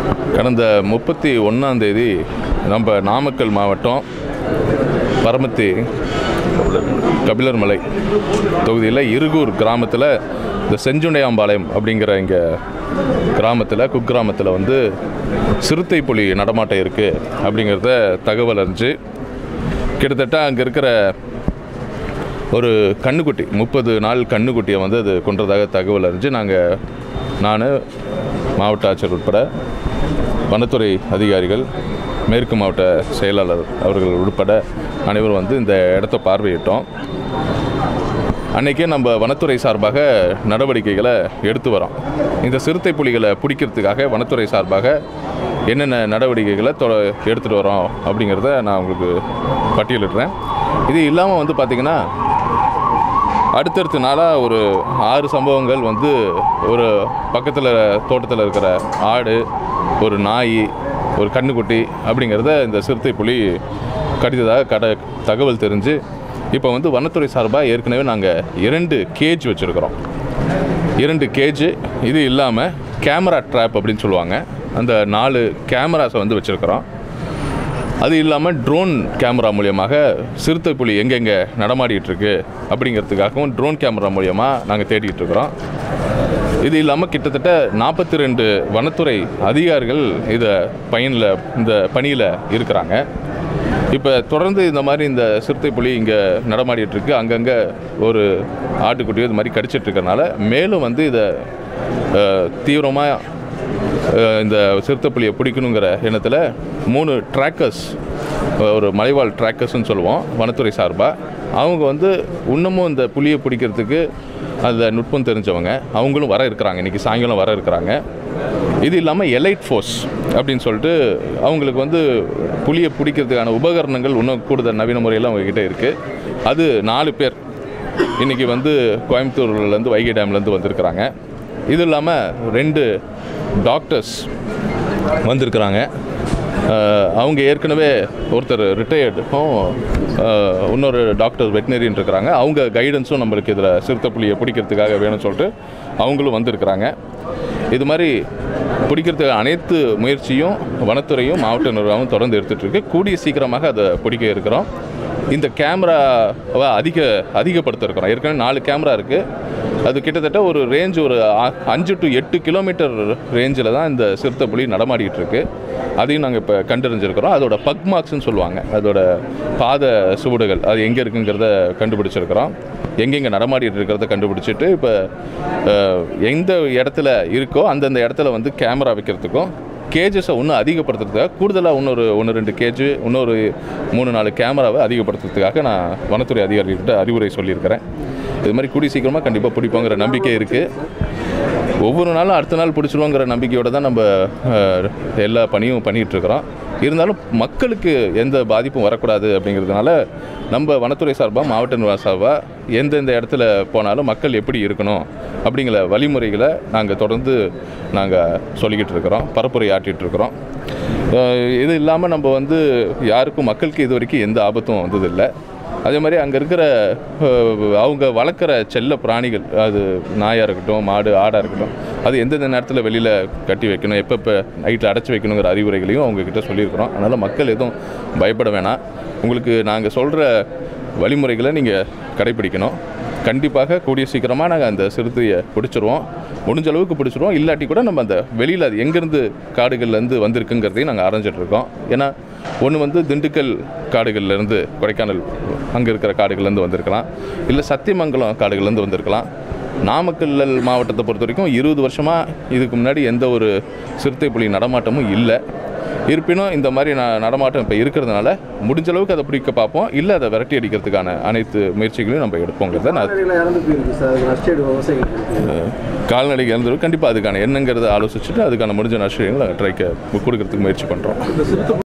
கடந்த முப்பத்தி ஒன்றாம் தேதி நம்ம நாமக்கல் மாவட்டம் பரமத்தி கபிலர் மலை தொகுதியில் இருகூர் கிராமத்தில் இந்த செஞ்சுண்டையாம்பாளையம் அப்படிங்கிற இங்கே கிராமத்தில் குக்கிராமத்தில் வந்து சிறுத்தை புலி நடமாட்டம் இருக்குது அப்படிங்கிறத தகவல் அறிஞ்சு கிட்டத்தட்ட அங்கே இருக்கிற ஒரு கண்ணுக்குட்டி முப்பது நாள் கண்ணுக்குட்டியை வந்து அது கொன்றதாக தகவல் அறிஞ்சு நாங்கள் நான் மாவட்ட ஆட்சியர் உட்பட வனத்துறை அதிகாரிகள் மேற்கு மாவட்ட செயலாளர் அவர்கள் உட்பட அனைவரும் வந்து இந்த இடத்த பார்வையிட்டோம் அன்றைக்கே நம்ம வனத்துறை சார்பாக நடவடிக்கைகளை எடுத்து வரோம் இந்த சிறுத்தை புலிகளை பிடிக்கிறதுக்காக வனத்துறை சார்பாக என்னென்ன நடவடிக்கைகளை தொ எடுத்துகிட்டு வரோம் அப்படிங்கிறத நான் உங்களுக்கு பட்டியலிடுறேன் இது இல்லாமல் வந்து பார்த்திங்கன்னா அடுத்தடுத்த நாளாக ஒரு ஆறு சம்பவங்கள் வந்து ஒரு பக்கத்தில் தோட்டத்தில் இருக்கிற ஆடு ஒரு நாய் ஒரு கண்ணுக்குட்டி அப்படிங்கிறத இந்த சிறுத்தை புலி கடித்ததாக கட தகவல் தெரிஞ்சு இப்போ வந்து வனத்துறை சார்பாக ஏற்கனவே நாங்கள் இரண்டு கேஜ் வச்சுருக்கிறோம் இரண்டு கேஜ் இது இல்லாமல் கேமரா ட்ராப் அப்படின்னு சொல்லுவாங்க அந்த நாலு கேமராஸை வந்து வச்சுருக்கிறோம் அது இல்லாமல் ட்ரோன் கேமரா மூலியமாக சிறுத்தை புலி எங்கெங்கே நடமாடிட்டு இருக்கு அப்படிங்கிறதுக்காகவும் ட்ரோன் கேமரா மூலியமாக நாங்கள் தேடிட்டு இருக்கிறோம் இது இல்லாமல் கிட்டத்தட்ட நாற்பத்தி ரெண்டு வனத்துறை அதிகாரிகள் இதை பயனில் இந்த பணியில் இருக்கிறாங்க இப்போ தொடர்ந்து இந்த மாதிரி இந்த சிறுத்தை புலி இங்கே நடமாடிட்டு இருக்கு அங்கங்கே ஒரு ஆட்டுக்குட்டியோ இது மாதிரி கடிச்சிட்டு இருக்கறனால மேலும் வந்து இதை தீவிரமாக அஹ் இந்த சிறுத்தை புலியை பிடிக்கணுங்கிற எண்ணத்தில் மூணு ட்ராக்கர்ஸ் ஒரு மலைவாழ் ட்ராக்கர்ஸ்னு சொல்லுவோம் வனத்துறை சார்பாக அவங்க வந்து இன்னமும் இந்த புலியை பிடிக்கிறதுக்கு அந்த நுட்பம் தெரிஞ்சவங்க அவங்களும் வர இருக்கிறாங்க இன்றைக்கி சாயங்காலம் வர இருக்கிறாங்க இது இல்லாமல் எலைட் ஃபோர்ஸ் அப்படின்னு சொல்லிட்டு அவங்களுக்கு வந்து புலியை பிடிக்கிறதுக்கான உபகரணங்கள் இன்னும் கூடுதல் நவீன முறையில் அவங்கக்கிட்ட இருக்குது அது நாலு பேர் இன்றைக்கி வந்து கோயம்புத்தூர்லேருந்து வைகை டேம்லேருந்து வந்திருக்கிறாங்க இது இல்லாமல் ரெண்டு டாக்டர்ஸ் வந்திருக்கிறாங்க அஹ் அவங்க ஏற்கனவே ஒருத்தர் ரிட்டையர்டும் இன்னொரு டாக்டர் வெட்டினரின்னு இருக்கிறாங்க அவங்க கைடன்ஸும் நம்மளுக்கு இதில் சிறுத்தை புலியை பிடிக்கிறதுக்காக வேணும்னு சொல்லிட்டு அவங்களும் வந்திருக்கிறாங்க இது மாதிரி பிடிக்கிறதுக்கு அனைத்து முயற்சியும் வனத்துறையும் மாவட்ட நிர்வாகமும் தொடர்ந்து எடுத்துகிட்டு இருக்கு கூடிய சீக்கிரமாக அதை பிடிக்க இருக்கிறோம் இந்த கேமராவை அதிக அதிகப்படுத்த இருக்கிறோம் ஏற்கனவே நாலு கேமரா இருக்குது அது கிட்டத்தட்ட ஒரு ரேஞ்ச் ஒரு அ- அஞ்சு டு எட்டு கிலோமீட்டர் ரேஞ்சில் தான் இந்த சிறுத்தை புலி நடமாடிட்டு இருக்கு அதையும் நாங்கள் இப்போ கண்டறிஞ்சிருக்கிறோம் அதோட பக் மார்க்ஸ்னு சொல்லுவாங்க அதோட பாத சுவடுகள் அது எங்கே இருக்குங்கிறத கண்டுபிடிச்சிருக்கிறோம் எங்கெங்கே நடமாடிட்டு இருக்கிறத கண்டுபிடிச்சிட்டு இப்போ அஹ், எந்த இடத்துல இருக்கோ அந்தந்த இடத்துல வந்து கேமரா வைக்கிறதுக்கும் கேஜஸை இன்னும் அதிகப்படுத்துறதுக்காக கூடுதலாக இன்னொரு ஒன்று ரெண்டு கேஜ் இன்னொரு மூணு நாலு கேமராவை அதிகப்படுத்துறதுக்காக நான் வனத்துறை அதிகாரிகிட்ட அறிவுரை சொல்லியிருக்கிறேன் இது மாதிரி கூடி சீக்கிரமாக கண்டிப்பாக பிடிப்போங்கிற நம்பிக்கை இருக்குது ஒவ்வொரு நாளும் அடுத்த நாள் பிடிச்சிருவோங்கிற நம்பிக்கையோடு தான் நம்ம அஹ், எல்லா பணியும் பண்ணிகிட்டு இருக்கிறோம் இருந்தாலும் மக்களுக்கு எந்த பாதிப்பும் வரக்கூடாது அப்படிங்கிறதுனால நம்ம வனத்துறை சார்பாக மாவட்ட நிர்வாக சார்பாக எந்தெந்த இடத்துல போனாலும் மக்கள் எப்படி இருக்கணும் அப்படிங்கிற வழிமுறைகளை நாங்கள் தொடர்ந்து நாங்கள் சொல்லிக்கிட்டு இருக்கிறோம் பரப்புரை ஆற்றிட்டு இருக்கிறோம் அஹ், இது இல்லாமல் நம்ம வந்து யாருக்கும் மக்களுக்கு இது வரைக்கும் எந்த ஆபத்தும் வந்ததில்லை அதே மாதிரி அங்கே இருக்கிற அஹ், அவங்க வளர்க்குற செல்ல பிராணிகள் அது நாயாக இருக்கட்டும் மாடு ஆடாக இருக்கட்டும் அது எந்தெந்த நேரத்தில் வெளியில் கட்டி வைக்கணும் எப்பப்போ நைட்டில் அடைச்சி வைக்கணுங்கிற அறிவுரைகளையும் அவங்கக்கிட்ட சொல்லியிருக்கிறோம் அதனால் மக்கள் எதுவும் பயப்பட வேணாம் உங்களுக்கு நாங்கள் சொல்கிற வழிமுறைகளை நீங்கள் கடைப்பிடிக்கணும் கண்டிப்பாக கூடிய சீக்கிரமாக நாங்கள் அந்த சிறுத்தையை பிடிச்சிருவோம் முடிஞ்ச அளவுக்கு பிடிச்சிருவோம் இல்லாட்டி கூட நம்ம அந்த வெளியில் அது எங்கேருந்து காடுகள்லேருந்து வந்திருக்குங்கிறதையும் நாங்கள் ஆராய்ஞ்சிட்ருக்கோம் ஏன்னா ஒன்று வந்து திண்டுக்கல் காடுகள்லேருந்து கொடைக்கானல் அங்கே இருக்கிற காடுகள்லேருந்து வந்திருக்கலாம் இல்லை சத்தியமங்கலம் காடுகள்லேருந்து வந்திருக்கலாம் நாமக்கல் மாவட்டத்தை பொறுத்த வரைக்கும் இருபது வருஷமாக இதுக்கு முன்னாடி எந்த ஒரு சிறுத்தை புலி நடமாட்டமும் இல்லை இருப்பினும் இந்த மாதிரி ந நடமாட்டம் இப்போ இருக்கிறதுனால முடிஞ்ச அளவுக்கு அதை பிடிக்க பார்ப்போம் இல்லை அதை விரட்டி அடிக்கிறதுக்கான அனைத்து முயற்சிகளையும் நம்ம எடுப்போங்கிறத நான் கால்நடைகள் இறந்து போயிருக்கு சார் அது நஷ்டஈடு விவசாயிகளுக்கு கால்நடை இறந்துடும் கண்டிப்பாக அதுக்கான என்னங்கிறத ஆலோசிச்சுட்டு அதுக்கான முடிஞ்ச நஷ்டங்களை ட்ரைக்க கொடுக்கறதுக்கு முயற்சி பண்ணுறோம் இந்த சிறுத்தை